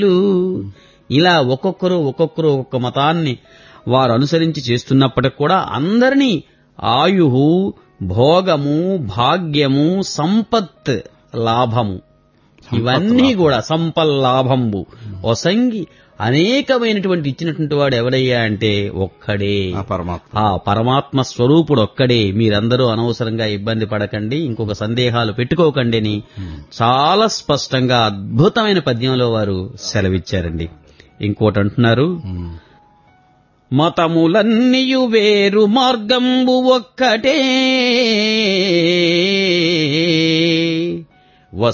ఇలా ఒక్కొక్కరు ఒక్కొక్కరు ఒక్కొక్క మతాన్ని వారు అనుసరించి చేస్తున్నప్పటికి కూడా అందరినీ ఆయుహు భోగము భాగ్యము సంపత్ లాభము ఇవన్నీ కూడా సంపల్లాభంబు ఒసంగి అనేకమైనటువంటి ఇచ్చినటువంటి వాడు ఎవరయ్యా అంటే ఒక్కడే ఆ పరమాత్మ ఆ పరమాత్మ స్వరూపుడు ఒక్కడే మీరందరూ అనవసరంగా ఇబ్బంది పడకండి ఇంకొక సందేహాలు పెట్టుకోకండి అని చాలా స్పష్టంగా అద్భుతమైన పద్యంలో వారు సెలవిచ్చారండి ఇంకోటి అంటున్నారు ఉమ్. మతములన్నీయు వేరు మార్గంబు ఒక్కటే